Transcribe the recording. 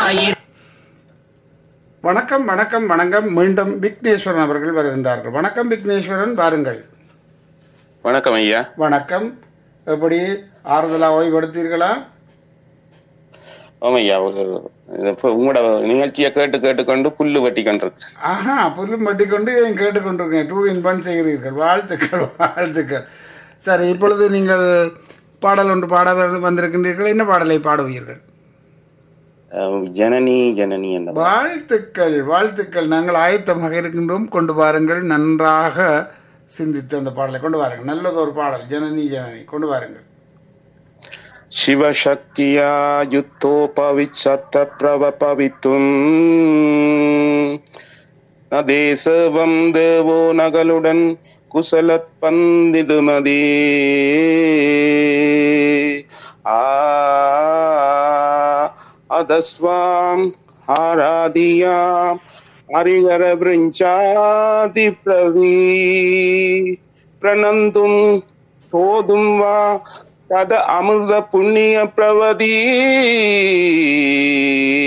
ஆயிரம் வணக்கம் வணக்கம் வணக்கம் மீண்டும் விக்னேஸ்வரன் அவர்கள் வருகின்றார்கள் வணக்கம் விக்னேஸ்வரன் வாருங்கள் வணக்கம் ஐயா வணக்கம் எப்படி ஆறுதலா ஓய்வெடுத்தீர்களா ஆமா ஐயா ஒரு இப்ப உங்களோட நிகழ்ச்சியை கேட்டு கேட்டுக்கொண்டு புல்லு வெட்டி கொண்டிருக்கு ஆஹா புல்லும் வெட்டிக்கொண்டு இதையும் கேட்டுக்கொண்டிருக்கேன் டூ இன் ஒன் செய்கிறீர்கள் வாழ்த்துக்கள் வாழ்த்துக்கள் சரி இப்பொழுது நீங்கள் பாடல் ஒன்று பாட வந்து- வந்திருக்கின்றீர்கள் என்ன பாடலை பாடுவீர்கள் அஹ் ஜனனி ஜனனி என்ற வாழ்த்துக்கள் வாழ்த்துக்கள் நாங்கள் ஆயத்தமாக இருக்கின்றோம் கொண்டு வாருங்கள் நன்றாக சிந்தித்து அந்த பாடலை கொண்டு வாருங்கள் நல்லது ஒரு பாடல் ஜனனி ஜனனி கொண்டு வாருங்கள் ಶಿವಶಕ್ತಿಯ ಯುಕ್ತೋಪವಿಚ್ಚತ್ತ ಪ್ರವಪವಿತ್ತುಂ நதேசவம் தேவோ நகலுடன் குசலத் பந்திதுமதே ஆ அதஸ்வாம் ஆராதியாம் ஹரிஹர விருஞ்சாதி பிரவீ பிரணந்தும் போதும் வா தத அமிர்த புண்ணிய பிரவதி